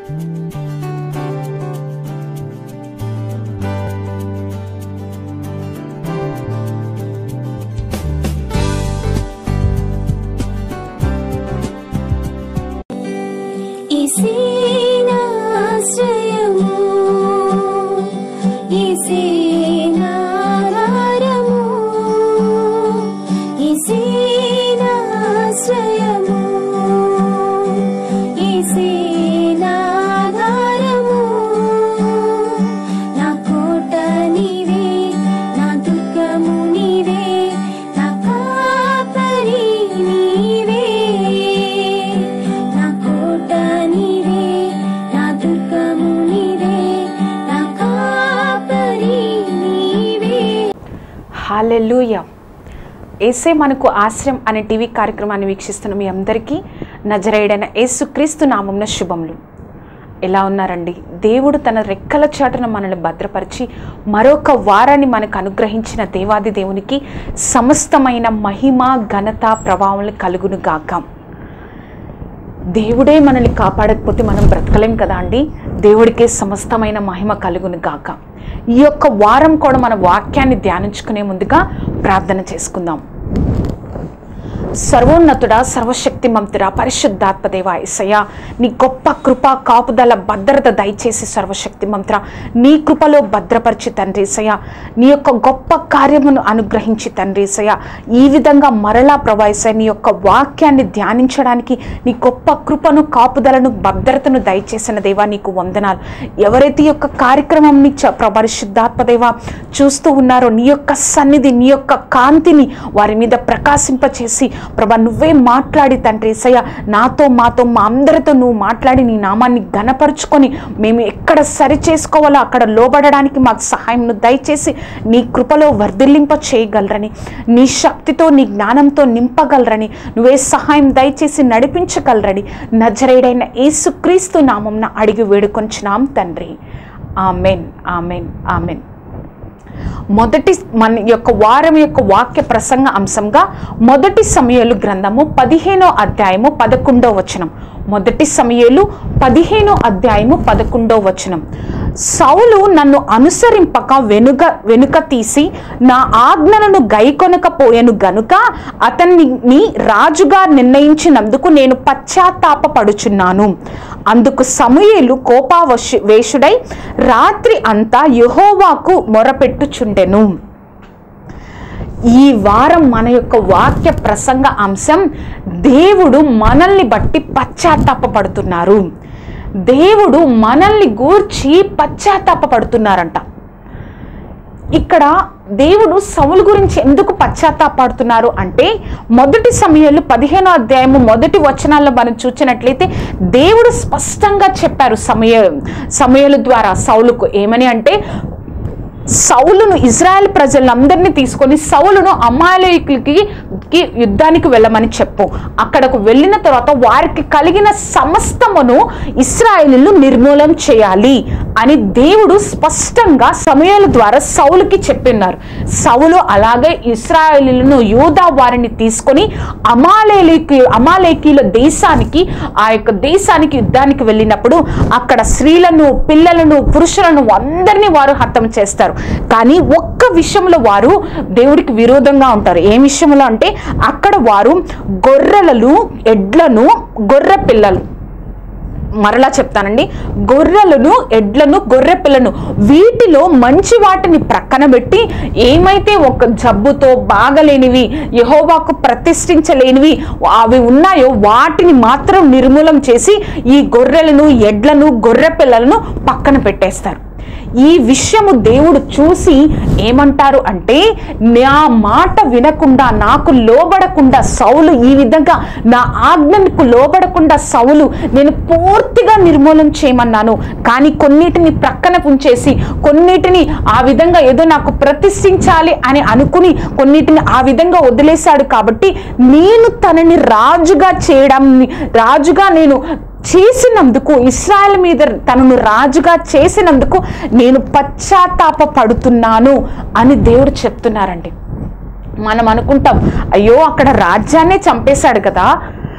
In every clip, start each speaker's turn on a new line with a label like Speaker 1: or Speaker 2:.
Speaker 1: ఈసేనాశ్రయము ఈసేనాధారము ఈసేనాశ్రయము ఈసేనాధారము నా కోట నీవే నా దుర్గము నీవే నా కాపరి నీవే నా కోట నీవే నా దుర్గము నీవే నా కాపరి నీవే
Speaker 2: హాలెలూయ ఏసే మనకు ఆశ్రయం అనే టీవీ కార్యక్రమాన్ని వీక్షిస్తున్న మీ అందరికీ నజరేయుడైన యేసుక్రీస్తు నామంన శుభములు ఎలా ఉన్నారండి దేవుడు తన రెక్కల చాటున మనల్ని భద్రపరిచి మరొక వారాన్ని మనకు అనుగ్రహించిన దేవాది దేవునికి సమస్తమైన మహిమ ఘనత ప్రభావం కలుగును గాక దేవుడే మనల్ని కాపాడకపోతే మనం బ్రతకలేం కదా అండి దేవుడికే సమస్తమైన మహిమ కలుగును గాక ఈ యొక్క వారం కూడా మన వాక్యాన్ని ధ్యానించుకునే ముందుగా ప్రార్థన చేసుకుందాం సర్వోన్నతుడా సర్వశక్తి మంతుడా పరిశుద్ధాత్మదేవ ఇసయ్య నీ గొప్ప కృప కాపుదల భద్రత దయచేసి సర్వశక్తి మంత్ర నీ కృపలో భద్రపరిచి తండ్రి ఇసయ్య నీ యొక్క గొప్ప కార్యమును అనుగ్రహించి తండ్రి ఇసయ్య ఈ విధంగా మరలా ప్రభాయిసయ నీ యొక్క వాక్యాన్ని ధ్యానించడానికి నీ గొప్ప కృపను కాపుదలను భద్రతను దయచేసిన దేవా నీకు వందనాలు ఎవరైతే ఈ యొక్క కార్యక్రమం పరిశుద్ధాత్మదేవ చూస్తూ ఉన్నారో నీ యొక్క సన్నిధి నీ యొక్క కాంతిని వారి మీద ప్రకాశింపచేసి ప్రభా నువ్వే మాట్లాడి తండ్రి ఏసయ్య నాతో మాతో మా అందరితో నువ్వు మాట్లాడి నీ నామాన్ని ఘనపరుచుకొని మేము ఎక్కడ సరి చేసుకోవాలో అక్కడ లోబడడానికి మాకు సహాయం దయచేసి నీ కృపలో వర్ధిల్లింప చేయగలరని నీ శక్తితో నీ జ్ఞానంతో నింపగలరని నువ్వే సహాయం దయచేసి నడిపించగలరని నజరేడైన యేసుక్రీస్తు నామంన అడిగి వేడుకొంచున్నాం తండ్రి ఆమెన్ ఆమెన్ ఆమెన్ మొదటి మన యొక్క వారం యొక్క వాక్య ప్రసంగ అంశంగా మొదటి సమయాలు గ్రంథము పదిహేనో అధ్యాయము పదకొండో వచనం మొదటి సమయాలు పదిహేనో అధ్యాయము పదకొండో వచనం సౌలు నన్ను అనుసరింపక వెనుక వెనుక తీసి నా ఆజ్ఞలను గైకొనకపోయాను గనుక అతన్ని రాజుగా నిర్ణయించినందుకు నేను పశ్చాత్తాపపడుచున్నాను అందుకు సమూయేలు కోపావశ వేషుడై రాత్రి అంతా యెహోవాకు మొరపెట్టుచుండెను ఈ వారం మన యొక్క వాక్య ప్రసంగ అంశం దేవుడు మనల్ని బట్టి పశ్చాత్తాపపడుతున్నారు దేవుడు మనల్ని గూర్చి పశ్చాత్తాపపడుతున్నారంట ఇక్కడ దేవుడు సౌలు గురించి ఎందుకు పశ్చాత్తాపడుతున్నారు అంటే మొదటి సమయంలో పదిహేనో అధ్యాయము మొదటి వచనాల్లో మనం చూసినట్లయితే దేవుడు స్పష్టంగా చెప్పారు సమయ సమయాల ద్వారా సౌలుకు ఏమని అంటే సౌలును ఇజ్రాయెల్ ప్రజలందరినీ తీసుకొని సౌలును అమాలయకులకి కి యుద్ధానికి వెళ్ళమని చెప్పు అక్కడకు వెళ్ళిన తర్వాత వారికి కలిగిన సమస్తమును ఇస్రాయేలీలు నిర్మూలం చేయాలి అని దేవుడు స్పష్టంగా సమయాల ద్వారా సౌలుకి చెప్పిన్నారు సౌలు అలాగే ఇస్రాయేలీలను యూదా వారిని తీసుకొని అమాలేకి అమాలేకీల దేశానికి ఆ యొక్క దేశానికి యుద్ధానికి వెళ్ళినప్పుడు అక్కడ స్త్రీలను పిల్లలను పురుషులను అందరినీ వారు హతం చేస్తారు కానీ ఒక్క విషయంలో వారు దేవుడికి విరోధంగా ఉంటారు ఏ విషయంలో అంటే అక్కడ వారు గొర్రెలను ఎడ్లను గొర్రె పిల్లలు మరలా చెప్తానండి గొర్రెలను ఎడ్లను గొర్రె పిల్లను వీటిలో మంచి వాటిని ప్రక్కన పెట్టి ఏమైతే ఒక జబ్బుతో బాగలేనివి యహోవాకు ప్రతిష్ఠించలేనివి అవి ఉన్నాయో వాటిని మాత్రం నిర్మూలం చేసి ఈ గొర్రెలను ఎడ్లను గొర్రె పిల్లలను పక్కన పెట్టేస్తారు ఈ విషయము దేవుడు చూసి ఏమంటారు అంటే నా మాట వినకుండా నాకు లోబడకుండా సౌలు ఈ విధంగా నా ఆజ్ఞకు లోబడకుండా సౌలు నేను పూర్తిగా నిర్మూలన చేయమన్నాను కానీ కొన్నిటిని ప్రక్కన ఉంచేసి కొన్నిటిని ఆ విధంగా ఏదో నాకు ప్రతిష్ఠించాలి అని అనుకుని కొన్నిటిని ఆ విధంగా వదిలేశాడు కాబట్టి నేను తనని రాజుగా చేయడం రాజుగా నేను చేసినందుకు ఇస్రాయల్ మీద తనను రాజుగా చేసినందుకు నేను పశ్చాత్తాప పడుతున్నాను అని దేవుడు చెప్తున్నారండి మనం అనుకుంటాం అయ్యో అక్కడ రాజ్యాన్నే చంపేశాడు కదా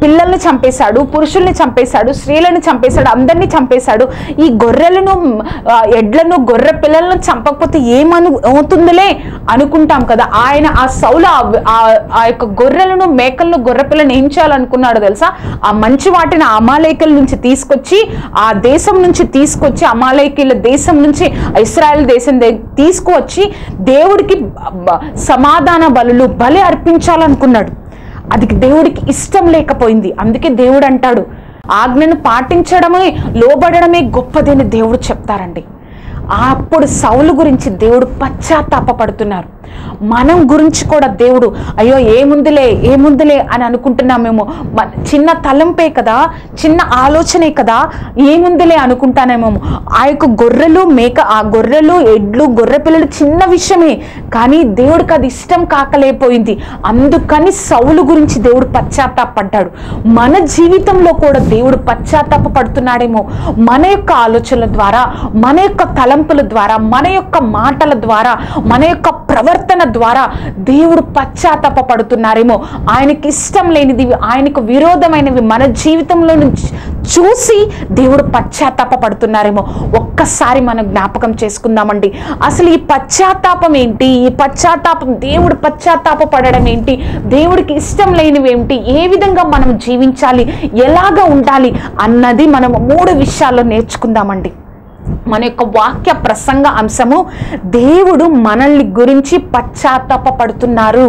Speaker 2: పిల్లల్ని చంపేశాడు పురుషుల్ని చంపేశాడు స్త్రీలను చంపేశాడు అందరినీ చంపేశాడు ఈ గొర్రెలను ఆ, ఎడ్లను గొర్రె పిల్లలను చంపకపోతే ఏమను అవుతుందిలే అనుకుంటాం కదా ఆయన ఆ సౌలు ఆ- ఆ- ఆ యొక్క గొర్రెలను మేకలను గొర్రె పిల్లను ఏం చేయాలనుకున్నాడు తెలుసా ఆ మంచి వాటిని అమాలేకుల నుంచి తీసుకొచ్చి ఆ దేశం నుంచి తీసుకొచ్చి అమాలేకుల దేశం నుంచి ఇస్రాయల్ దేశం దే- తీసుకువచ్చి దేవుడికి బ- బ- సమాధాన బలులు బలి అర్పించాలనుకున్నాడు అది దేవుడికి ఇష్టం లేకపోయింది అందుకే దేవుడు అంటాడు ఆజ్ఞను పాటించడమే లోబడడమే గొప్పదని దేవుడు చెప్తారండి అప్పుడు సౌలు గురించి దేవుడు పశ్చాత్తాపడుతున్నారు మనం గురించి కూడా దేవుడు అయ్యో ఏముందిలే ఏముందిలే అని అనుకుంటున్నామేమో మన చిన్న తలంపే కదా చిన్న ఆలోచనే కదా ఏముందిలే అనుకుంటానేమో ఆ యొక్క గొర్రెలు మేక ఆ గొర్రెలు ఎడ్లు గొర్రె పిల్లలు చిన్న విషయమే కానీ దేవుడికి అది ఇష్టం కాకలేకపోయింది అందుకని సౌలు గురించి దేవుడు పశ్చాత్తాపడ్డాడు మన జీవితంలో కూడా దేవుడు పశ్చాత్తాప పడుతున్నాడేమో మన యొక్క ఆలోచనల ద్వారా మన యొక్క తలంపుల ద్వారా మన యొక్క మాటల ద్వారా మన యొక్క ప్రవర్తన ద్వారా దేవుడు పశ్చాత్తాప పడుతున్నారేమో ఆయనకి ఇష్టం లేనిది ఆయనకు విరోధమైనవి మన జీవితంలో నుంచి చూసి దేవుడు పశ్చాత్తాప పడుతున్నారేమో ఒక్కసారి మనం జ్ఞాపకం చేసుకుందామండి అసలు ఈ పశ్చాత్తాపం ఏంటి ఈ పశ్చాత్తాపం దేవుడు పశ్చాత్తాప పడడం ఏంటి దేవుడికి ఇష్టం లేనివి ఏమిటి ఏ విధంగా మనం జీవించాలి ఎలాగ ఉండాలి అన్నది మనం మూడు విషయాల్లో నేర్చుకుందామండి మన యొక్క వాక్య ప్రసంగ అంశము దేవుడు మనల్ని గురించి పశ్చాత్తాప పడుతున్నారు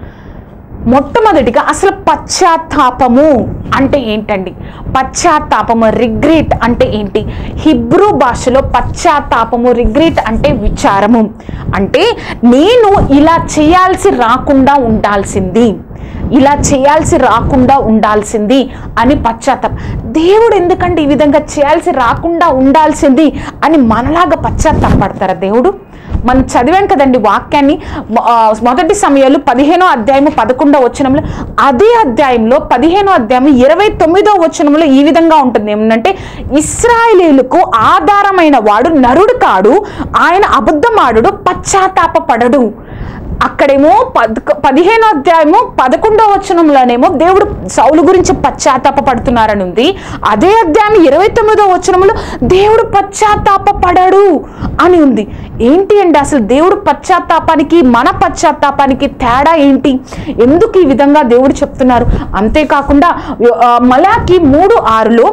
Speaker 2: మొట్టమొదటిగా అసలు పశ్చాత్తాపము అంటే ఏంటండి పశ్చాత్తాపము రిగ్రెట్ అంటే ఏంటి హిబ్రూ భాషలో పశ్చాత్తాపము రిగ్రెట్ అంటే విచారము అంటే నేను ఇలా చేయాల్సి రాకుండా ఉండాల్సింది ఇలా చేయాల్సి రాకుండా ఉండాల్సింది అని పశ్చాత్తాపం దేవుడు ఎందుకంటే ఈ విధంగా చేయాల్సి రాకుండా ఉండాల్సింది అని మనలాగా పశ్చాత్తాపడతారా దేవుడు మనం చదివాం కదండి వాక్యాన్ని మొ- ఆ, మొదటి సమయాలు పదిహేనో అధ్యాయము పదకొండో వచనంలో అదే అధ్యాయంలో పదిహేనో అధ్యాయం ఇరవై తొమ్మిదో వచనంలో ఈ విధంగా ఉంటుంది ఏమంటే ఇస్రాయేలీలకు ఆధారమైన వాడు నరుడు కాడు ఆయన అబద్ధమాడు పశ్చాత్తాప పడడు అక్కడేమో పద్ పదిహేనో అధ్యాయము పదకొండో వచనంలోనేమో దేవుడు సౌలు గురించి పశ్చాత్తాప పడుతున్నారని ఉంది అదే అధ్యాయం ఇరవై తొమ్మిదో వచనంలో దేవుడు పశ్చాత్తాప పడడు అని ఉంది ఏంటి అండి అసలు దేవుడు పశ్చాత్తాపానికి మన పశ్చాత్తాపానికి తేడా ఏంటి ఎందుకు ఈ విధంగా దేవుడు చెప్తున్నారు అంతేకాకుండా ఆ, మలాకి మూడు ఆరులో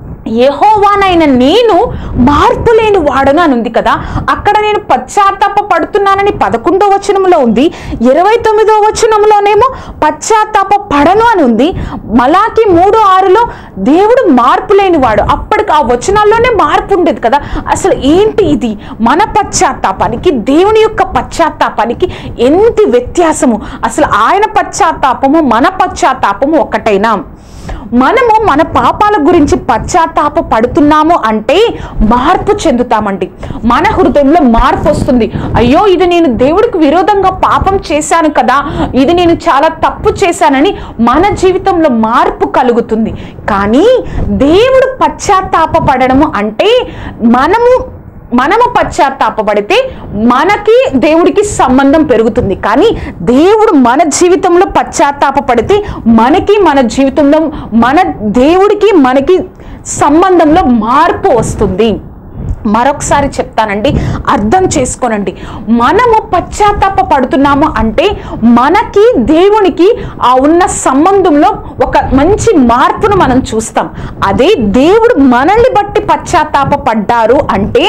Speaker 2: యెహోవానైన నేను మార్పు లేని వాడను అని ఉంది కదా అక్కడ నేను పశ్చాత్తాప పడుతున్నానని పదకొండో వచనంలో ఉంది ఇరవై తొమ్మిదో వచనంలోనేమో పశ్చాత్తాప పడను అని ఉంది మలాకి మూడు ఆరులో దేవుడు మార్పు లేని వాడు అప్పటికి ఆ వచనాల్లోనే మార్పు ఉండేది కదా అసలు ఏంటి ఇది మన పశ్చాత్తాపానికి దేవుని యొక్క పశ్చాత్తాపానికి ఎంత వ్యత్యాసము అసలు ఆయన పశ్చాత్తాపము మన పశ్చాత్తాపము ఒక్కటైనా మనము మన పాపాల గురించి పశ్చాత్తాప పడుతున్నాము అంటే మార్పు చెందుతామండి మన హృదయంలో మార్పు వస్తుంది అయ్యో ఇది నేను దేవుడికి విరోధంగా పాపం చేశాను కదా ఇది నేను చాలా తప్పు చేశానని మన జీవితంలో మార్పు కలుగుతుంది కానీ దేవుడు పశ్చాత్తాప పడడము అంటే మనము మనము పశ్చాత్తాపడితే మనకి దేవుడికి సంబంధం పెరుగుతుంది కానీ దేవుడు మన జీవితంలో పశ్చాత్తాప పడితే మనకి మన జీవితంలో మన దేవుడికి మనకి సంబంధంలో మార్పు వస్తుంది మరొకసారి చెప్తానండి అర్థం చేసుకోనండి మనము పశ్చాత్తాప పడుతున్నాము అంటే మనకి దేవునికి ఆ ఉన్న సంబంధంలో ఒక మంచి మార్పును మనం చూస్తాం అదే దేవుడు మనల్ని బట్టి పశ్చాత్తాప పడ్డారు అంటే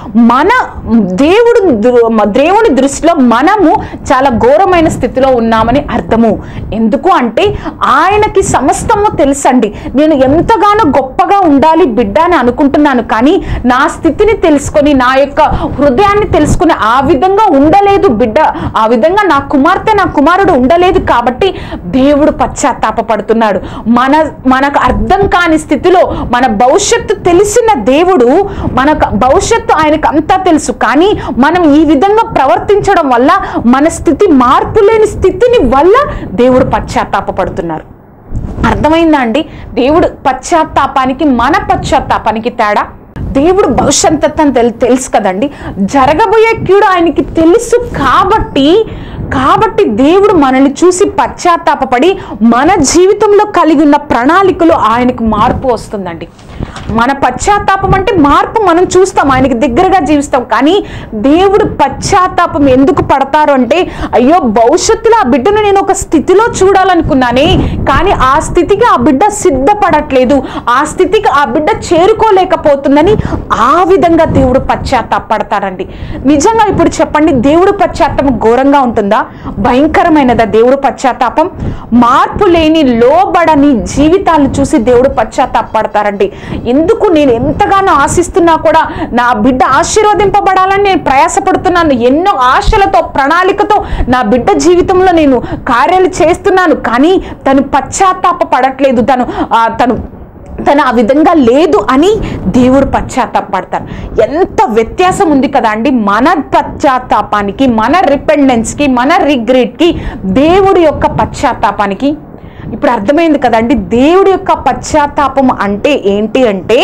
Speaker 2: మన దేవుడు దృ- దేవుని దృష్టిలో మనము చాలా ఘోరమైన స్థితిలో ఉన్నామని అర్థము ఎందుకు అంటే ఆయనకి సమస్తము తెలుసండి నేను ఎంతగానో గొప్పగా ఉండాలి బిడ్డ అని అనుకుంటున్నాను కానీ నా స్థితిని తెలుసుకొని నా యొక్క హృదయాన్ని తెలుసుకుని ఆ విధంగా ఉండలేదు బిడ్డ ఆ విధంగా నా కుమార్తె నా కుమారుడు ఉండలేదు కాబట్టి దేవుడు పశ్చాత్తాప పడుతున్నాడు మన మనకు అర్థం కాని స్థితిలో మన భవిష్యత్తు తెలిసిన దేవుడు మనకు భవిష్యత్తు ఆయనకు అంతా తెలుసు కానీ మనం ఈ విధంగా ప్రవర్తించడం వల్ల మన స్థితి మార్పు లేని స్థితిని వల్ల దేవుడు పశ్చాత్తాప పడుతున్నారు అర్థమైందా అండి దేవుడు పశ్చాత్తాపానికి మన పశ్చాత్తాపానికి తేడా దేవుడు భవిష్యత్తు అని తెలు తెలుసు కదండి జరగబోయే కీడు ఆయనకి తెలుసు కాబట్టి కాబట్టి దేవుడు మనల్ని చూసి పశ్చాత్తాపపడి మన జీవితంలో కలిగి ఉన్న ప్రణాళికలు ఆయనకు మార్పు వస్తుందండి మన పశ్చాత్తాపం అంటే మార్పు మనం చూస్తాం ఆయనకి దగ్గరగా జీవిస్తాం కానీ దేవుడు పశ్చాత్తాపం ఎందుకు పడతారు అంటే అయ్యో భవిష్యత్తులో ఆ బిడ్డను నేను ఒక స్థితిలో చూడాలనుకున్నానే కానీ ఆ స్థితికి ఆ బిడ్డ సిద్ధపడట్లేదు ఆ స్థితికి ఆ బిడ్డ చేరుకోలేకపోతుందని ఆ విధంగా దేవుడు పశ్చాత్తాపడతారండి నిజంగా ఇప్పుడు చెప్పండి దేవుడు పశ్చాత్తాపం ఘోరంగా ఉంటుందా భయంకరమైనదా దేవుడు పశ్చాత్తాపం మార్పు లేని లోబడని జీవితాలను చూసి దేవుడు పశ్చాత్తాపడతారండి ఎందుకు నేను ఎంతగానో ఆశిస్తున్నా కూడా నా బిడ్డ ఆశీర్వదింపబడాలని నేను ప్రయాసపడుతున్నాను ఎన్నో ఆశలతో ప్రణాళికతో నా బిడ్డ జీవితంలో నేను కార్యాలు చేస్తున్నాను కానీ తను పశ్చాత్తాప పడట్లేదు తను ఆ, తను తను ఆ విధంగా లేదు అని దేవుడు పశ్చాత్తాపడతారు ఎంత వ్యత్యాసం ఉంది కదా అండి మన పశ్చాత్తాపానికి మన రిపెండెన్స్కి మన రిగ్రెట్కి దేవుడి యొక్క పశ్చాత్తాపానికి ఇప్పుడు అర్థమైంది కదండి దేవుడి యొక్క పశ్చాత్తాపం అంటే ఏంటి అంటే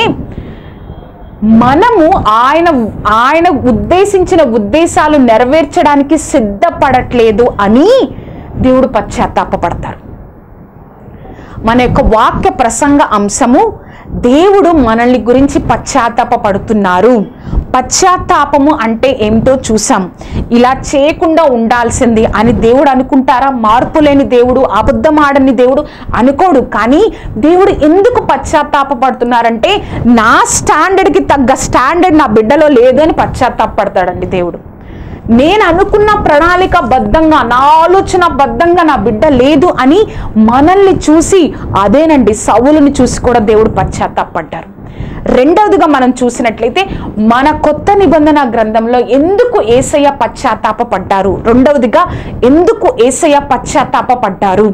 Speaker 2: మనము ఆయన ఆయన ఉద్దేశించిన ఉద్దేశాలు నెరవేర్చడానికి సిద్ధపడట్లేదు అని దేవుడు పశ్చాత్తాపపడతారు మన యొక్క వాక్య ప్రసంగ అంశము దేవుడు మనల్ని గురించి పశ్చాత్తాప పడుతున్నారు పశ్చాత్తాపము అంటే ఏమిటో చూసాం ఇలా చేయకుండా ఉండాల్సింది అని దేవుడు అనుకుంటారా మార్పు లేని దేవుడు అబద్ధం ఆడని దేవుడు అనుకోడు కానీ దేవుడు ఎందుకు పశ్చాత్తాప పడుతున్నారంటే నా స్టాండర్డ్కి తగ్గ స్టాండర్డ్ నా బిడ్డలో లేదు అని పశ్చాత్తాపడతాడండి దేవుడు నేను అనుకున్న ప్రణాళిక బద్ధంగా నా ఆలోచన బద్ధంగా నా బిడ్డ లేదు అని మనల్ని చూసి అదేనండి సవులను చూసి కూడా దేవుడు పశ్చాత్తాపడ్డారు రెండవదిగా మనం చూసినట్లయితే మన కొత్త నిబంధన గ్రంథంలో ఎందుకు ఏసయ్య పశ్చాత్తాప పడ్డారు రెండవదిగా ఎందుకు ఏసయ్య పశ్చాత్తాప పడ్డారు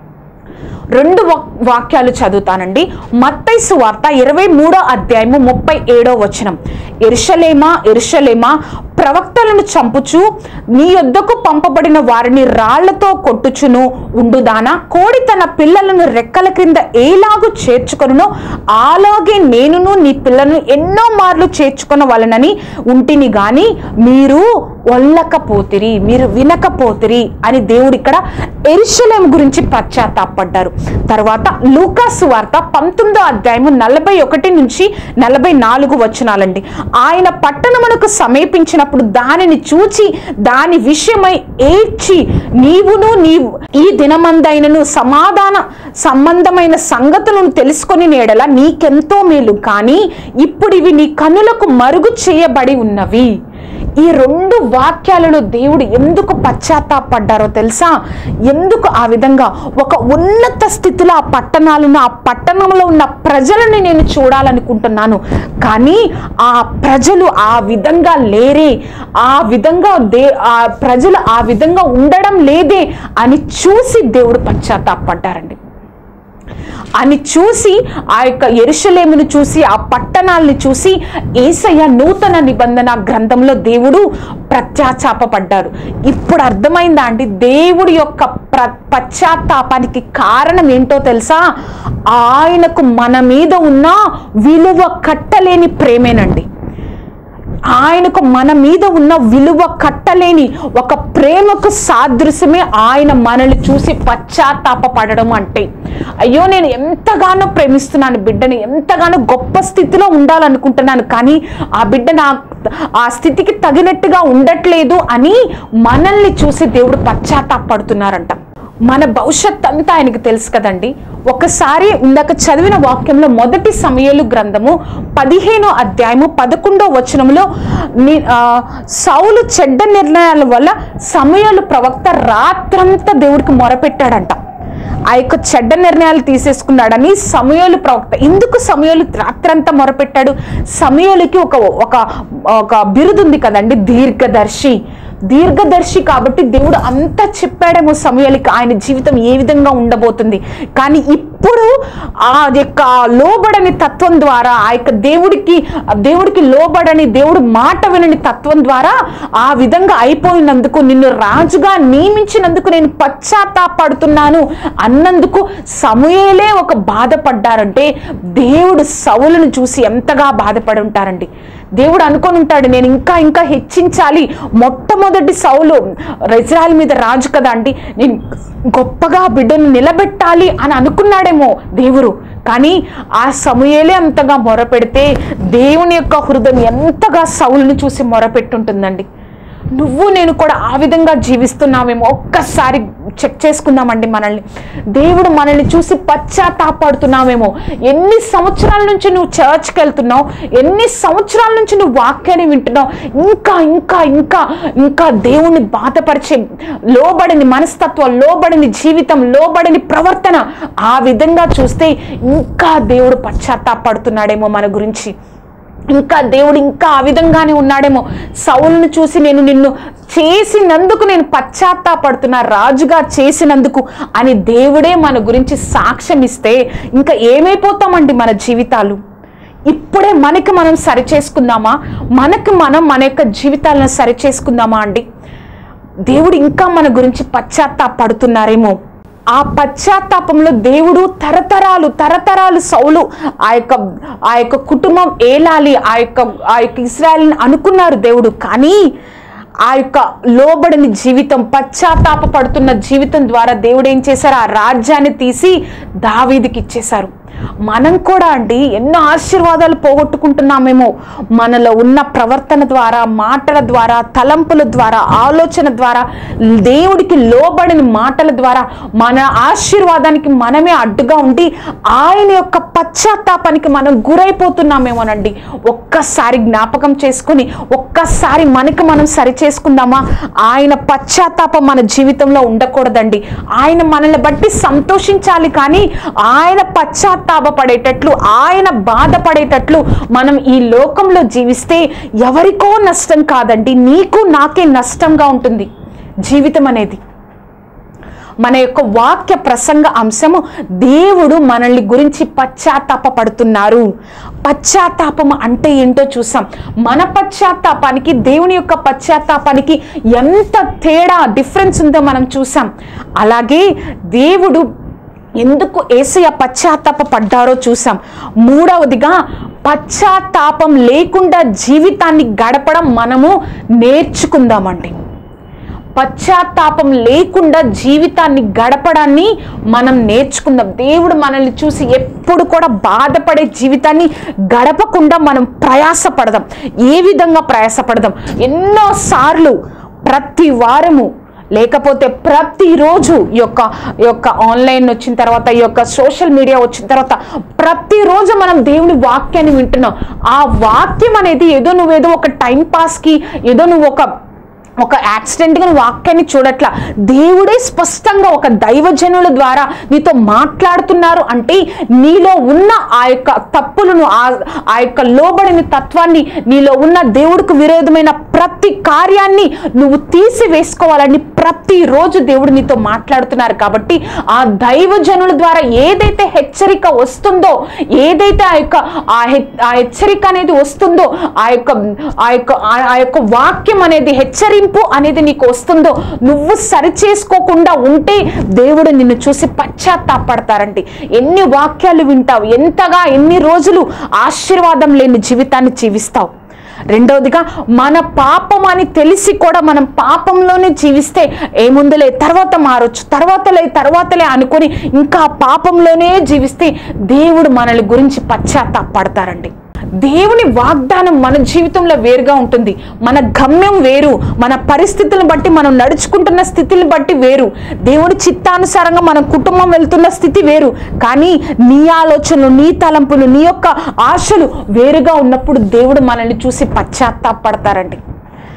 Speaker 2: రెండు వా- వాక్యాలు చదువుతానండి మత్తైసు వార్త ఇరవై మూడో అధ్యాయము ముప్పై ఏడో వచనం ఎరుషలేమా ఎరుషలేమా ప్రవక్తలను చంపుచు నీ యొద్దకు పంపబడిన వారిని రాళ్లతో కొట్టుచును ఉండుదానా కోడి తన పిల్లలను రెక్కల క్రింద ఏలాగు చేర్చుకొనునో అలాగే నేనును నీ పిల్లలను ఎన్నో మార్లు చేర్చుకున్న వలనని ఉంటిని గాని మీరు ఒల్లకపోతిరి మీరు వినకపోతిరి అని దేవుడు ఇక్కడ ఎరుషలేం గురించి పశ్చాత్తాపడ్డారు తర్వాత లూకాసు వార్త పంతొమ్మిదో అధ్యాయము నలభై ఒకటి నుంచి నలభై నాలుగు వచనాలండి ఆయన పట్టణమునకు సమీపించినప్పుడు దానిని చూచి దాని విషయమై ఏడ్చి నీవును నీవు ఈ దినమందైనను సమాధాన సంబంధమైన సంగతులను తెలుసుకొని నేడల నీకెంతో మేలు కానీ ఇప్పుడు ఇవి నీ కనులకు మరుగు చేయబడి ఉన్నవి ఈ రెండు వాక్యాలలో దేవుడు ఎందుకు పశ్చాత్తాపడ్డారో తెలుసా ఎందుకు ఆ విధంగా ఒక ఉన్నత స్థితిలో ఆ పట్టణాలను ఆ పట్టణంలో ఉన్న ప్రజలను నేను చూడాలనుకుంటున్నాను కానీ ఆ ప్రజలు ఆ విధంగా లేరే ఆ విధంగా దే ఆ ప్రజలు ఆ విధంగా ఉండడం లేదే అని చూసి దేవుడు పశ్చాత్తాపడ్డారండి అని చూసి ఆ యొక్క ఎరుషలేమును చూసి ఆ పట్టణాలను చూసి ఏసయ్య నూతన నిబంధన గ్రంథంలో దేవుడు ప్రత్యాచాపపడ్డారు ఇప్పుడు అర్థమైందా అండి దేవుడి యొక్క ప్ర పశ్చాత్తాపానికి కారణం ఏంటో తెలుసా ఆయనకు మన మీద ఉన్న విలువ కట్టలేని ప్రేమేనండి ఆయనకు మన మీద ఉన్న విలువ కట్టలేని ఒక ప్రేమకు సాదృశ్యమే ఆయన మనల్ని చూసి పశ్చాత్తాప పడడం అంటే అయ్యో నేను ఎంతగానో ప్రేమిస్తున్నాను బిడ్డని ఎంతగానో గొప్ప స్థితిలో ఉండాలనుకుంటున్నాను కానీ ఆ బిడ్డ నా ఆ స్థితికి తగినట్టుగా ఉండట్లేదు అని మనల్ని చూసి దేవుడు పశ్చాత్తాపడుతున్నారంట మన భవిష్యత్ అంతా ఆయనకు తెలుసు కదండి ఒకసారి ఇందాక చదివిన వాక్యంలో మొదటి సమయలు గ్రంథము పదిహేనో అధ్యాయము పదకొండో వచనంలో ని- ఆ, సౌలు చెడ్డ నిర్ణయాల వల్ల సమయలు ప్రవక్త రాత్రంతా దేవుడికి మొరపెట్టాడంట ఆ యొక్క చెడ్డ నిర్ణయాలు తీసేసుకున్నాడని సమయాలు ప్రవక్త ఎందుకు సమయాలు రాత్రంతా మొరపెట్టాడు సమయాలకి ఒక ఒక ఒక బిరుదు ఉంది కదండి దీర్ఘదర్శి దీర్ఘదర్శి కాబట్టి దేవుడు అంతా చెప్పాడేమో సమయాలకి ఆయన జీవితం ఏ విధంగా ఉండబోతుంది కానీ ఇప్పుడు ఆ యొక్క లోబడని తత్వం ద్వారా ఆ యొక్క దేవుడికి దేవుడికి లోబడని దేవుడు మాట వినని తత్వం ద్వారా ఆ విధంగా అయిపోయినందుకు నిన్ను రాజుగా నియమించినందుకు నేను పశ్చాత్తాపడుతున్నాను అన్నందుకు సమూయేలే ఒక బాధపడ్డారంటే దేవుడు సౌలును చూసి ఎంతగా బాధపడి ఉంటారండి దేవుడు అనుకొని ఉంటాడు నేను ఇంకా ఇంకా హెచ్చించాలి మొట్టమొదటి సౌలు ఇజ్రాయల్ మీద రాజు కదా అండి నేను గొప్పగా బిడ్డను నిలబెట్టాలి అని అనుకున్నాడేమో దేవుడు కానీ ఆ సమూయేలే అంతగా మొరపెడితే దేవుని యొక్క హృదయం ఎంతగా సౌలుని చూసి మొరపెట్టుంటుందండి నువ్వు నేను కూడా ఆ విధంగా జీవిస్తున్నామేమో ఒక్కసారి చెక్ చేసుకుందామండి మనల్ని దేవుడు మనల్ని చూసి పశ్చాత్తాపడుతున్నామేమో ఎన్ని సంవత్సరాల నుంచి నువ్వు చర్చ్కి వెళ్తున్నావు ఎన్ని సంవత్సరాల నుంచి నువ్వు వాక్యాన్ని వింటున్నావు ఇంకా ఇంకా ఇంకా ఇంకా దేవుణ్ణి బాధపరిచే లోబడిని మనస్తత్వం లోబడిని జీవితం లోబడిని ప్రవర్తన ఆ విధంగా చూస్తే ఇంకా దేవుడు పశ్చాత్తాపడుతున్నాడేమో మన గురించి ఇంకా దేవుడు ఇంకా ఆ విధంగానే ఉన్నాడేమో సౌలును చూసి నేను నిన్ను చేసినందుకు నేను పశ్చాత్తాపడుతున్నా రాజుగా చేసినందుకు అని దేవుడే మన గురించి సాక్ష్యం ఇస్తే ఇంకా ఏమైపోతామండి మన జీవితాలు ఇప్పుడే మనకి మనం సరి చేసుకుందామా మనకి మనం మన యొక్క జీవితాలను సరి చేసుకుందామా అండి దేవుడు ఇంకా మన గురించి పశ్చాత్తాపడుతున్నారేమో ఆ పశ్చాత్తాపంలో దేవుడు తరతరాలు తరతరాలు సౌలు ఆ యొక్క ఆ యొక్క కుటుంబం ఏలాలి ఆ యొక్క ఆ యొక్క ఇస్రాయల్ని అనుకున్నారు దేవుడు కానీ ఆ యొక్క లోబడిని జీవితం పశ్చాత్తాప పడుతున్న జీవితం ద్వారా దేవుడు ఏం చేశారు ఆ రాజ్యాన్ని తీసి దావీదికి ఇచ్చేశారు మనం కూడా అండి ఎన్నో ఆశీర్వాదాలు పోగొట్టుకుంటున్నామేమో మనలో ఉన్న ప్రవర్తన ద్వారా మాటల ద్వారా తలంపుల ద్వారా ఆలోచన ద్వారా దేవుడికి లోబడిన మాటల ద్వారా మన ఆశీర్వాదానికి మనమే అడ్డుగా ఉండి ఆయన యొక్క పశ్చాత్తాపానికి మనం గురైపోతున్నామేమోనండి ఒక్కసారి జ్ఞాపకం చేసుకొని ఒక్కసారి మనకి మనం సరి చేసుకుందామా ఆయన పశ్చాత్తాపం మన జీవితంలో ఉండకూడదండి ఆయన మనల్ని బట్టి సంతోషించాలి కానీ ఆయన పశ్చాత్తాపపడేటట్లు ఆయన బాధపడేటట్లు మనం ఈ లోకంలో జీవిస్తే ఎవరికో నష్టం కాదండి నీకు నాకే నష్టంగా ఉంటుంది జీవితం అనేది మన యొక్క వాక్య ప్రసంగ అంశము దేవుడు మనల్ని గురించి పశ్చాత్తాపడుతున్నారు పశ్చాత్తాపం అంటే ఏంటో చూసాం మన పశ్చాత్తాపానికి దేవుని యొక్క పశ్చాత్తాపానికి ఎంత తేడా డిఫరెన్స్ ఉందో మనం చూసాం అలాగే దేవుడు ఎందుకు ఏసయ్య పశ్చాత్తాప పడ్డారో చూసాం మూడవదిగా పశ్చాత్తాపం లేకుండా జీవితాన్ని గడపడం మనము నేర్చుకుందామండి పశ్చాత్తాపం లేకుండా జీవితాన్ని గడపడాన్ని మనం నేర్చుకుందాం దేవుడు మనల్ని చూసి ఎప్పుడు కూడా బాధపడే జీవితాన్ని గడపకుండా మనం ప్రయాసపడదాం ఏ విధంగా ప్రయాసపడదాం ఎన్నోసార్లు ప్రతి వారము లేకపోతే ప్రతిరోజు ఈ యొక్క ఈ యొక్క ఆన్లైన్ వచ్చిన తర్వాత ఈ యొక్క సోషల్ మీడియా వచ్చిన తర్వాత ప్రతిరోజు మనం దేవుని వాక్యాన్ని వింటున్నాం ఆ వాక్యం అనేది ఏదో నువ్వేదో ఒక టైం పాస్కి ఏదో నువ్వు ఒక ఒక యాక్సిడెంట్గా నువ్వు వాక్యాన్ని చూడట్లా దేవుడే స్పష్టంగా ఒక దైవజనుల ద్వారా నీతో మాట్లాడుతున్నారు అంటే నీలో ఉన్న ఆ యొక్క తప్పులను ఆ ఆ యొక్క లోబడిన తత్వాన్ని నీలో ఉన్న దేవుడికి విరోధమైన ప్రతి కార్యాన్ని నువ్వు తీసివేసుకోవాలని ప్రతిరోజు దేవుడు నీతో మాట్లాడుతున్నారు కాబట్టి ఆ దైవజనుల ద్వారా ఏదైతే హెచ్చరిక వస్తుందో ఏదైతే ఆ యొక్క ఆ హె- ఆ హెచ్చరిక అనేది వస్తుందో ఆ యొక్క ఆ యొక్క ఆ- ఆ యొక్క వాక్యం అనేది హెచ్చరింపు అనేది నీకు వస్తుందో నువ్వు సరి చేసుకోకుండా ఉంటే దేవుడు నిన్ను చూసి పశ్చాత్తాపడతారండి ఎన్ని వాక్యాలు వింటావు ఎంతగా ఎన్ని రోజులు ఆశీర్వాదం లేని జీవితాన్ని జీవిస్తావు రెండవదిగా మన పాపం అని తెలిసి కూడా మనం పాపంలోనే జీవిస్తే ఏముందులే తర్వాత మారొచ్చు తర్వాతలే తర్వాతలే అనుకొని ఇంకా ఆ పాపంలోనే జీవిస్తే దేవుడు మనల్ని గురించి పశ్చాత్తాపడతారండి దేవుని వాగ్దానం మన జీవితంలో వేరుగా ఉంటుంది మన గమ్యం వేరు మన పరిస్థితులను బట్టి మనం నడుచుకుంటున్న స్థితిని బట్టి వేరు దేవుడి చిత్తానుసారంగా మన కుటుంబం వెళ్తున్న స్థితి వేరు కానీ నీ ఆలోచనలు నీ తలంపులు నీ యొక్క ఆశలు వేరుగా ఉన్నప్పుడు దేవుడు మనల్ని చూసి పశ్చాత్తాపడతారండి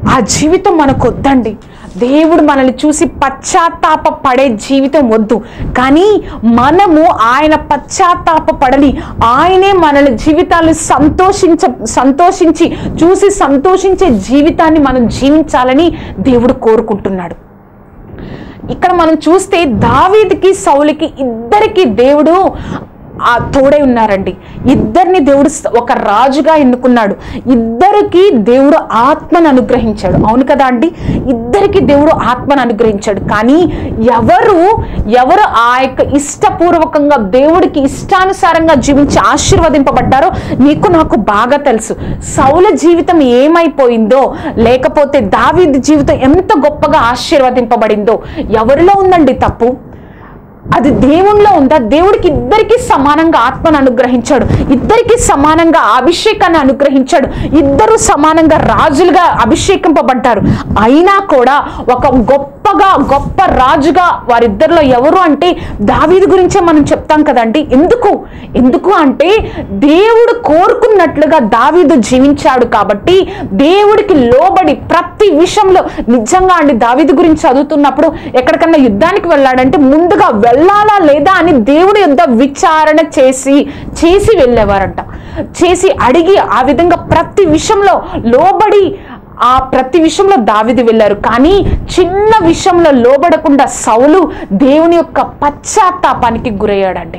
Speaker 2: ఆ జీవితం మనకు వద్దండి దేవుడు మనల్ని చూసి పశ్చాత్తాప పడే జీవితం వద్దు కానీ మనము ఆయన పశ్చాత్తాప పడని ఆయనే మనల్ని జీవితాన్ని సంతోషించ సంతోషించి చూసి సంతోషించే జీవితాన్ని మనం జీవించాలని దేవుడు కోరుకుంటున్నాడు ఇక్కడ మనం చూస్తే దావీదికి సౌలికి ఇద్దరికి దేవుడు ఆ తోడై ఉన్నారండి ఇద్దరిని దేవుడు స- ఒక రాజుగా ఎన్నుకున్నాడు ఇద్దరికి దేవుడు ఆత్మను అనుగ్రహించాడు అవును కదా అండి ఇద్దరికి దేవుడు ఆత్మను అనుగ్రహించాడు కానీ ఎవరు ఎవరు ఆ యొక్క ఇష్టపూర్వకంగా దేవుడికి ఇష్టానుసారంగా జీవించి ఆశీర్వదింపబడ్డారో నీకు నాకు బాగా తెలుసు సౌల జీవితం ఏమైపోయిందో లేకపోతే దావీది జీవితం ఎంత గొప్పగా ఆశీర్వదింపబడిందో ఎవరిలో ఉందండి తప్పు అది దేవునిలో ఉందా దేవుడికి ఇద్దరికి సమానంగా ఆత్మను అనుగ్రహించాడు ఇద్దరికి సమానంగా అభిషేకాన్ని అనుగ్రహించాడు ఇద్దరు సమానంగా రాజులుగా అభిషేకింపబడ్డారు అయినా కూడా ఒక గొప్పగా గొప్ప రాజుగా వారిద్దరిలో ఎవరు అంటే దావీదు గురించే మనం చెప్తాం కదండి ఎందుకు ఎందుకు అంటే దేవుడు కోరుకున్నట్లుగా దావీదు జీవించాడు కాబట్టి దేవుడికి లోబడి ప్రతి విషయంలో నిజంగా అండి దావీదు గురించి చదువుతున్నప్పుడు ఎక్కడికన్నా యుద్ధానికి వెళ్ళాడంటే ముందుగా వెళ్ళాలా లేదా అని దేవుడి యొద్ద విచారణ చేసి చేసి వెళ్ళేవారంట చేసి అడిగి ఆ విధంగా ప్రతి విషయంలో లోబడి ఆ ప్రతి విషయంలో దావిది వెళ్ళారు కానీ చిన్న విషయంలో లోబడకుండా సౌలు దేవుని యొక్క పశ్చాత్తాపానికి గురయ్యాడండి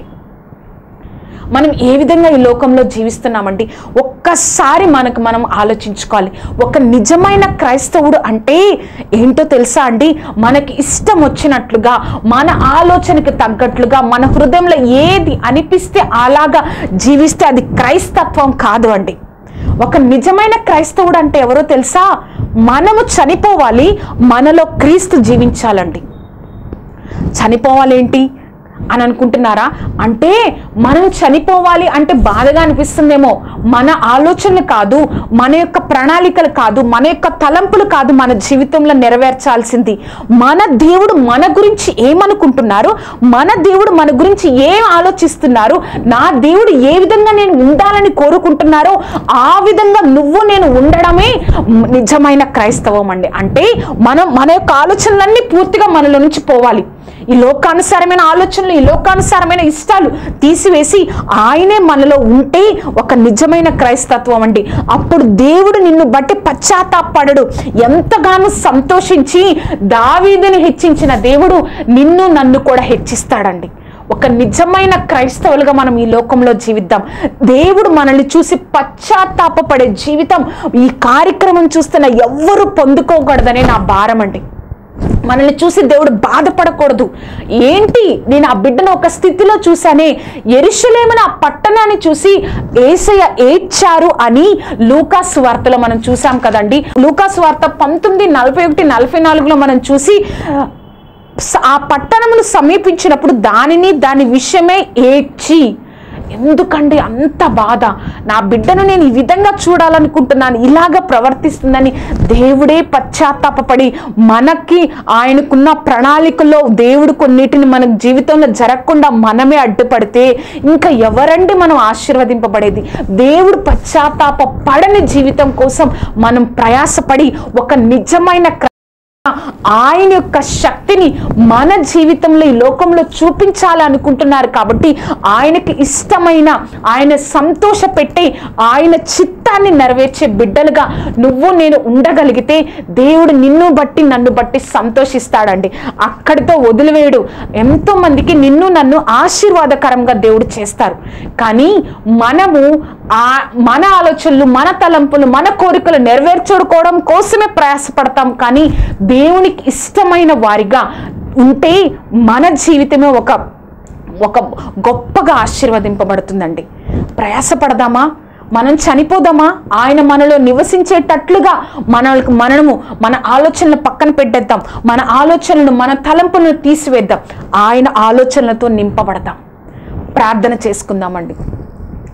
Speaker 2: మనం ఏ విధంగా ఈ లోకంలో జీవిస్తున్నామండి ఒక్కసారి మనకు మనం ఆలోచించుకోవాలి ఒక నిజమైన క్రైస్తవుడు అంటే ఏంటో తెలుసా అండి మనకి ఇష్టం వచ్చినట్లుగా మన ఆలోచనకి తగ్గట్లుగా మన హృదయంలో ఏది అనిపిస్తే అలాగా జీవిస్తే అది క్రైస్తత్వం కాదు అండి ఒక నిజమైన క్రైస్తవుడు అంటే ఎవరో తెలుసా మనము చనిపోవాలి మనలో క్రీస్తు జీవించాలండి చనిపోవాలేంటి అని అనుకుంటున్నారా అంటే మనం చనిపోవాలి అంటే బాధగా అనిపిస్తుందేమో మన ఆలోచనలు కాదు మన యొక్క ప్రణాళికలు కాదు మన యొక్క తలంపులు కాదు మన జీవితంలో నెరవేర్చాల్సింది మన దేవుడు మన గురించి ఏమనుకుంటున్నారు మన దేవుడు మన గురించి ఏం ఆలోచిస్తున్నారు నా దేవుడు ఏ విధంగా నేను ఉండాలని కోరుకుంటున్నారో ఆ విధంగా నువ్వు నేను ఉండడమే నిజమైన క్రైస్తవం అండి అంటే మనం మన యొక్క ఆలోచనలన్నీ పూర్తిగా మనలో నుంచి పోవాలి ఈ లోకానుసారమైన ఆలోచనలు ఈ లోకానుసారమైన ఇష్టాలు తీసివేసి ఆయనే మనలో ఉంటే ఒక నిజమైన క్రైస్తత్వం అండి అప్పుడు దేవుడు నిన్ను బట్టి పశ్చాత్తాపడడు ఎంతగానో సంతోషించి దావీదుని హెచ్చించిన దేవుడు నిన్ను నన్ను కూడా హెచ్చిస్తాడండి ఒక నిజమైన క్రైస్తవులుగా మనం ఈ లోకంలో జీవిద్దాం దేవుడు మనల్ని చూసి పశ్చాత్తాపపడే జీవితం ఈ కార్యక్రమం చూస్తున్న ఎవ్వరూ పొందుకోకూడదనే నా భారం అండి మనల్ని చూసి దేవుడు బాధపడకూడదు ఏంటి నేను ఆ బిడ్డను ఒక స్థితిలో చూశానే ఎరుషలేమని ఆ పట్టణాన్ని చూసి ఏసయ్య ఏడ్చారు అని లూకాస్ వార్తలో మనం చూసాం కదండి లూకాస్ వార్త పంతొమ్మిది నలభై ఒకటి నలభై నాలుగులో మనం చూసి స- ఆ పట్టణమును సమీపించినప్పుడు దానిని దాని విషయమే ఏడ్చి ఎందుకండి అంత బాధ నా బిడ్డను నేను ఈ విధంగా చూడాలనుకుంటున్నాను ఇలాగ ప్రవర్తిస్తుందని దేవుడే పశ్చాత్తాపపడి మనకి ఆయనకున్న ప్రణాళికలో దేవుడు కొన్నిటిని మన జీవితంలో జరగకుండా మనమే అడ్డుపడితే ఇంకా ఎవరండి మనం ఆశీర్వదింపబడేది దేవుడు పశ్చాత్తాప పడని జీవితం కోసం మనం ప్రయాసపడి ఒక నిజమైన క్ర- ఆయన యొక్క శక్తిని మన జీవితంలో ఈ లోకంలో చూపించాలి అనుకుంటున్నారు కాబట్టి ఆయనకి ఇష్టమైన ఆయన సంతోష పెట్టే ఆయన చిత్తాన్ని నెరవేర్చే బిడ్డలుగా నువ్వు నేను ఉండగలిగితే దేవుడు నిన్ను బట్టి నన్ను బట్టి సంతోషిస్తాడండి అక్కడితో వదిలివేయడు ఎంతో మందికి నిన్ను నన్ను ఆశీర్వాదకరంగా దేవుడు చేస్తారు కానీ మనము ఆ మన ఆలోచనలు మన తలంపులు మన కోరికలు నెరవేర్చుకోవడం కోసమే ప్రయాసపడతాం కానీ దేవునికి ఇష్టమైన వారిగా ఉంటే మన జీవితమే ఒక ఒక గొప్పగా ఆశీర్వదింపబడుతుందండి ప్రయాసపడదామా మనం చనిపోదామా ఆయన మనలో నివసించేటట్లుగా మనకు మనము మన ఆలోచనలు పక్కన పెట్టేద్దాం మన ఆలోచనలను మన తలంపులను తీసివేద్దాం ఆయన ఆలోచనలతో నింపబడదాం ప్రార్థన చేసుకుందామండి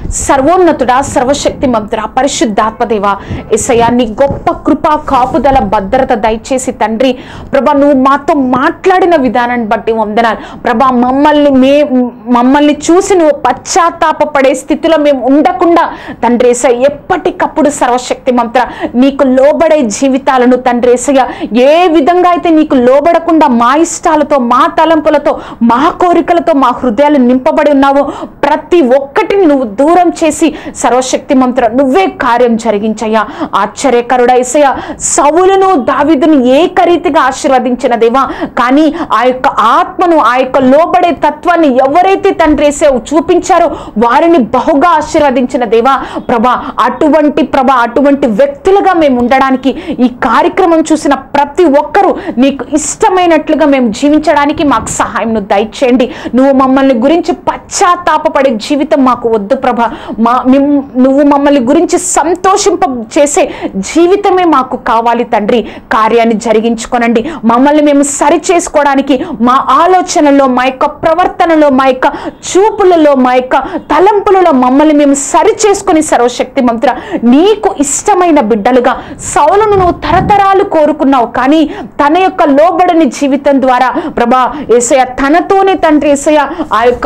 Speaker 2: సర్వోన్నతుడా సర్వశక్తి మంతుడా పరిశుద్ధాత్మదేవ ఎసయ్యా నీ గొప్ప కృప కాపుదల భద్రత దయచేసి తండ్రి ప్రభా నువ్వు మాతో మాట్లాడిన విధానాన్ని బట్టి వందనాలు ప్రభా మమ్మల్ని మే మమ్మల్ని చూసి నువ్వు పశ్చాత్తాపపడే స్థితిలో మేము ఉండకుండా తండ్రి ఏసయ్య ఎప్పటికప్పుడు సర్వశక్తి మంత్ర నీకు లోబడే జీవితాలను తండ్రి ఏసయ్య ఏ విధంగా అయితే నీకు లోబడకుండా మా ఇష్టాలతో మా తలంపులతో మా కోరికలతో మా హృదయాలు నింపబడి ఉన్నావో ప్రతి ఒక్కటిని నువ్వు దూరం చేసి సర్వశక్తి మంత్ర నువ్వే కార్యం జరిగించయ్యా ఆశ్చర్యకరుడ ఏసయ్య సవులను దావిదును ఏకరీతిగా ఆశీర్వదించిన దేవా కానీ ఆ యొక్క ఆత్మను ఆ యొక్క లోబడే తత్వాన్ని ఎవరైతే తండ్రి ఏసే చూపించారో వారిని బహుగా ఆశీర్వదించిన దేవా ప్రభా అటువంటి ప్రభా అటువంటి వ్యక్తులుగా మేము ఉండడానికి ఈ కార్యక్రమం చూసిన ప్రతి ఒక్కరూ నీకు ఇష్టమైనట్లుగా మేము జీవించడానికి మాకు సహాయం దయచేయండి నువ్వు మమ్మల్ని గురించి పశ్చాత్తాపపడే జీవితం మాకు వద్దు ప్రభా మా మిమ్- నువ్వు మమ్మల్ని గురించి సంతోషింప చేసే జీవితమే మాకు కావాలి తండ్రి కార్యాన్ని జరిగించుకోనండి మమ్మల్ని మేము సరి చేసుకోవడానికి మా ఆలోచనలో మా యొక్క ప్రవర్తనలో మా యొక్క చూపులలో మా యొక్క తలంపులలో మమ్మల్ని మేము సరి చేసుకుని సర్వశక్తి మంత్ర నీకు ఇష్టమైన బిడ్డలుగా సౌలును నువ్వు తరతరాలు కోరుకున్నావు కానీ తన యొక్క లోబడని జీవితం ద్వారా ప్రభా ఏసయ తనతోనే తండ్రి ఏసయ ఆ యొక్క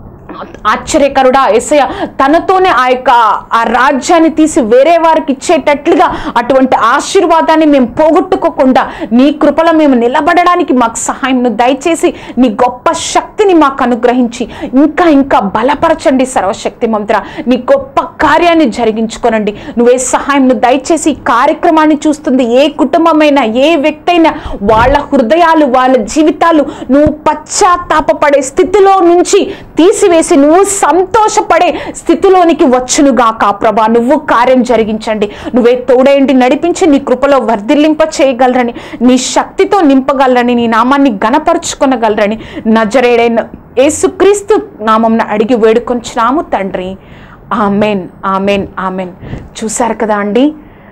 Speaker 2: ఆశ్చర్యకరుడా ఎసయ తనతోనే ఆ యొక్క ఆ రాజ్యాన్ని తీసి వేరే వారికి ఇచ్చేటట్లుగా అటువంటి ఆశీర్వాదాన్ని మేము పోగొట్టుకోకుండా నీ కృపలో మేము నిలబడడానికి మాకు సహాయం దయచేసి నీ గొప్ప శక్తిని మాకు అనుగ్రహించి ఇంకా ఇంకా బలపరచండి సర్వశక్తి మంత్ర నీ గొప్ప కార్యాన్ని జరిగించుకోనండి నువ్వే సహాయం దయచేసి ఈ కార్యక్రమాన్ని చూస్తుంది ఏ కుటుంబమైనా ఏ వ్యక్తి అయినా వాళ్ళ హృదయాలు వాళ్ళ జీవితాలు నువ్వు పశ్చాత్తాపపడే స్థితిలో నుంచి తీసివేసి నువ్వు సంతోషపడే స్థితిలోనికి వచ్చునుగాక ప్రభా నువ్వు కార్యం జరిగించండి నువ్వే తోడేంటి నడిపించి నీ కృపలో వర్ధిల్లింప చేయగలరని నీ శక్తితో నింపగలరని నీ నామాన్ని గణపరుచుకొనగలరని నజరేడైన యేసుక్రీస్తు నామంన అడిగి వేడుకొంచున్నాము తండ్రి ఆమెన్ ఆమెన్ ఆమెన్ చూశారు కదా అండి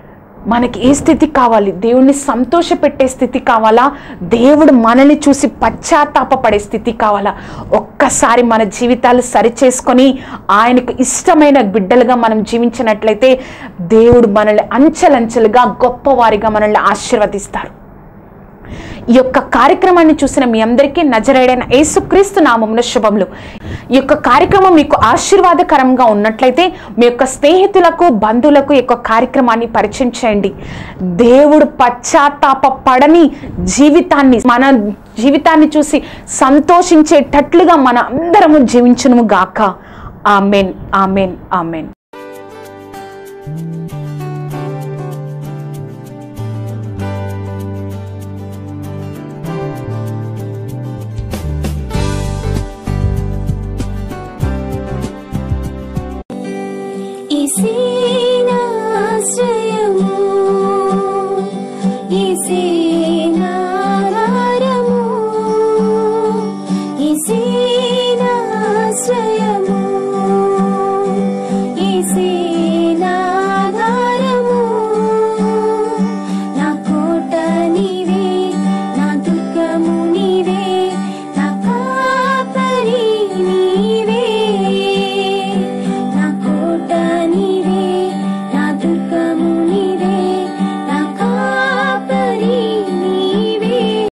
Speaker 2: మనకి ఏ స్థితి కావాలి దేవుణ్ణి సంతోషపెట్టే స్థితి కావాలా దేవుడు మనల్ని చూసి పశ్చాత్తాపపడే స్థితి కావాలా ఒక్కసారి మన జీవితాలు సరిచేసుకొని ఆయనకు ఇష్టమైన బిడ్డలుగా మనం జీవించినట్లయితే దేవుడు మనల్ని అంచెలంచెలుగా గొప్పవారిగా మనల్ని ఆశీర్వదిస్తారు ఈ యొక్క కార్యక్రమాన్ని చూసిన మీ అందరికీ నజరేడైన యేసుక్రీస్తు నామమున శుభములు ఈ యొక్క కార్యక్రమం మీకు ఆశీర్వాదకరంగా ఉన్నట్లయితే మీ యొక్క స్నేహితులకు బంధువులకు ఈ యొక్క కార్యక్రమాన్ని పరిచయం చేయండి దేవుడు పశ్చాత్తాప పడని జీవితాన్ని మన జీవితాన్ని చూసి సంతోషించేటట్లుగా మన అందరము జీవించును గాక ఆమెన్ ఆమెన్ ఆమెన్
Speaker 1: ఇసేనాశ్రయము